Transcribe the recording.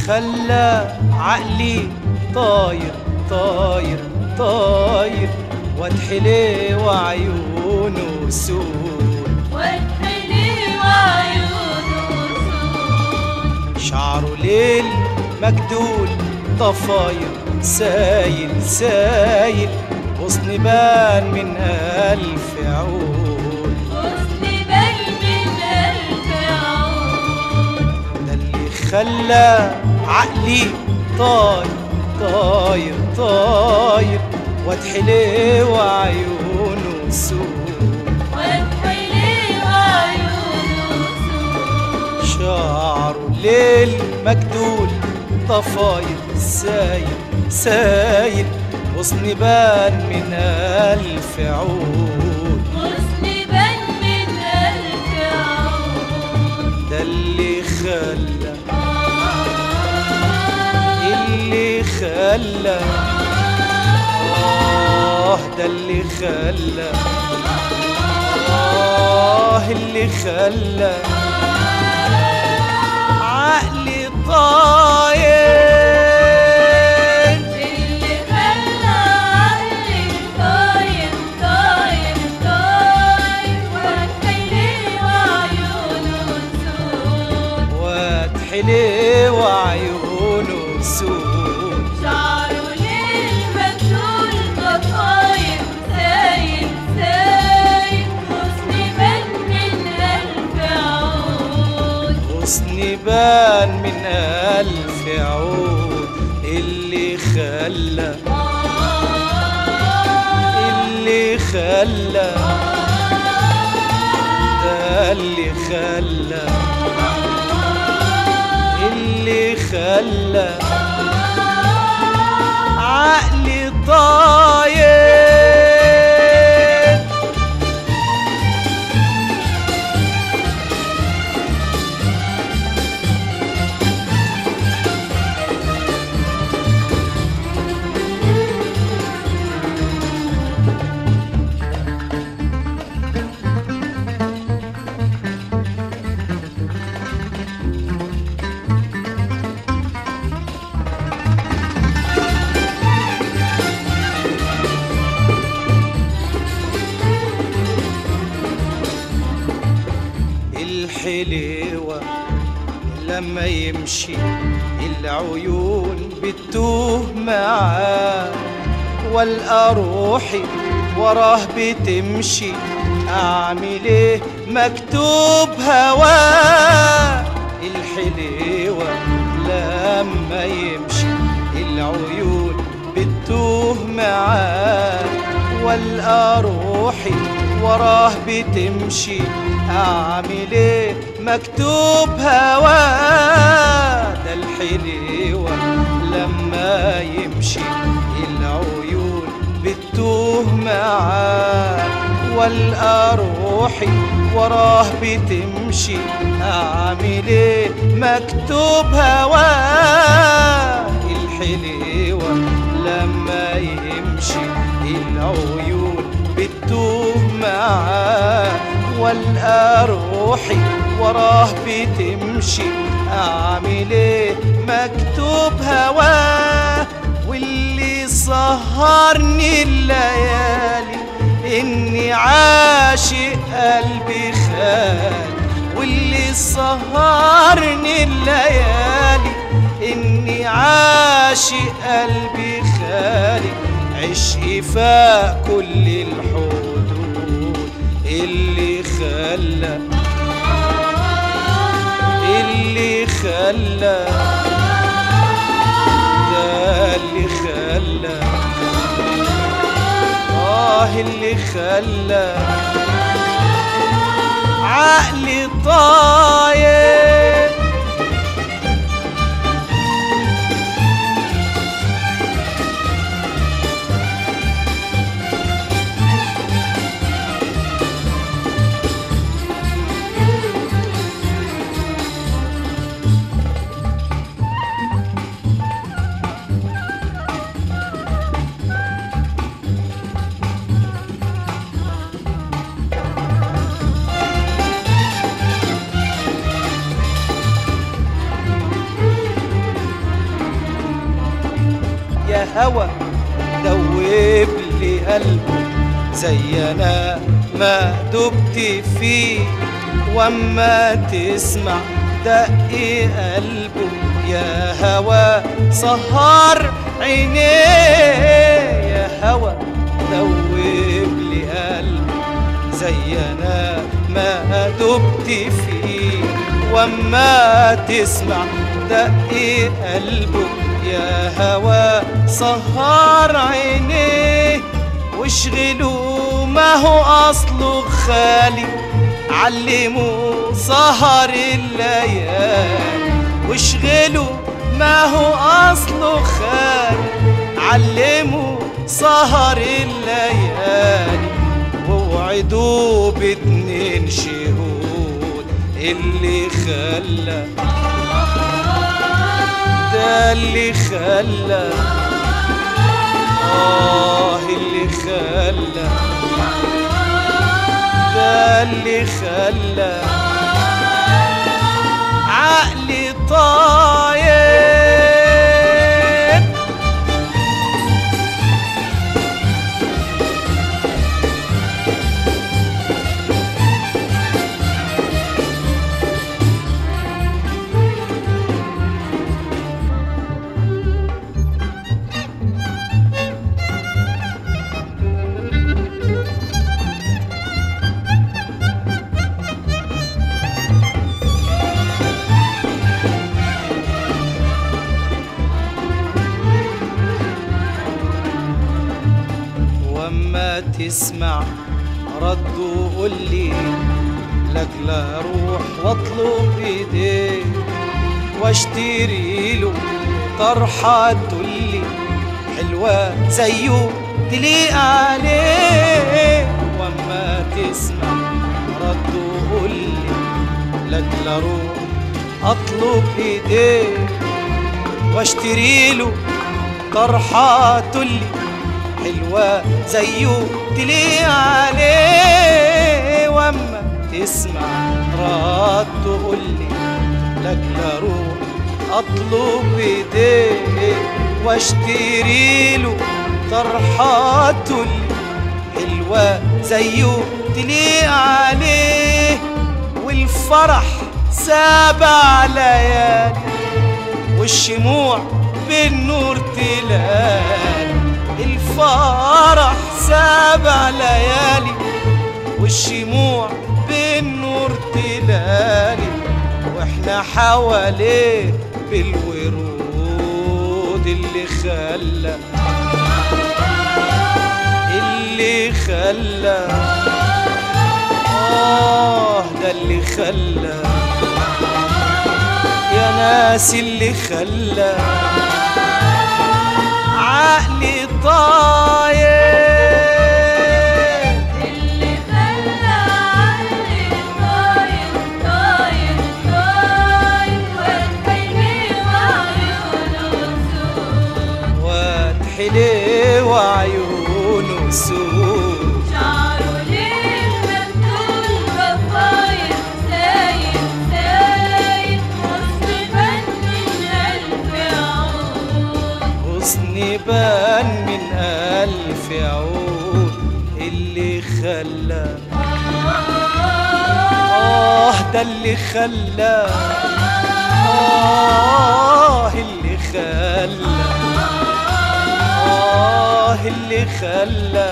خلى عقلي طاير طاير طاير واتحلي وعيونه سود وادخلي وعيونه سود شعره ليل مجدول ضفاير سايل سايل غصن بان من ألف عود حسن بل من ألف عود ده اللي خلى عقلي طاير طاير طاير واتحلي وعيونه سود وادخلي وعيونه سود شعره ليل مجدول ضفاير سايل سايل غصن بان من ألف عود حسن بل من ألف عود ده اللي خلى اللي خلى آه ده اللي خلى آه اللي خلى عقلي طاير اللي خلى عقلي طاير طاير طاير وادخلي وعيونه سود واتحلي وعيونه سود شعره ليل مكتول ضفاير سايل سايل حسن بل من ألف عود غصن بان من ألف عود اللي خلى اللي خلى ده اللي خلى اللي خلى عقلي طاير الحلوة لما يمشي العيون بتوه معاه والقى روحي وراه بتمشي اعمل ايه مكتوب هواه الحلوة لما يمشي العيون بتوه معاه والقى روحي وراه بتمشي اعمل ايه مكتوب هواه ده الحلوة لما يمشي العيون بتوه معاه والقى روحي وراه بتمشي اعمل ايه مكتوب هواه الحلوة لما يمشي العيون بتوه معاه والقى روحي وراه بتمشي اعمل ايه مكتوب هواه واللي سهرني الليالي اني عاشق قلبي خال واللي سهرني الليالي اني عاشق قلبي خالي عشقي فاق كل الحدود اللي خلى اللي خلى ده اللي خلى آه اللي خلى عقلي طاير هوى دوب لي قلبه زي انا ما دبت فيه واما تسمع دق قلبه يا هوى سهر عينيه يا هوى دوب لي قلبه زي انا ما دبت فيه واما تسمع دق قلبه يا هوى سهر عينيه واشغلوا ما هو اصله خالي علموا سهر الليالي واشغلوا ما هو اصله خالي علموا سهر الليالي ووعدوا باتنين شهود اللي خلى ده اللي خلى آه اللي خلى ده اللي خلى عقلي طاير واما تسمع رد وقول لي لاجل اروح واطلب ايديه واشتري له طرحه تقولي حلوه زيه تليق عليه واما تسمع رد وقول لي لاجل اروح اطلب ايديه واشتري له طرحه تقولي حلوة زيه تليق عليه واما تسمع رد تقولي لاجل اروح اطلب ايديه واشتري له طرحة تقولي حلوة زيه تليق عليه والفرح سبع ليالي والشموع بالنور تلال الفرح سبع ليالي والشموع بالنور تلالي واحنا حواليه بالورود اللي خلى اللي خلى آه ده اللي خلى يا ناس اللي خلى عقلي طاير اللي خلى عقلي طاير طاير طاير والحلي وعيونه سود واتحلي وعيونه سود شعره ليل مفتول ضفاير سايل سايل حسن بان من ألف حسن بان من ألف عود عود اللي خلى آه ده اللي خلى آه اللي خلى آه اللي خلى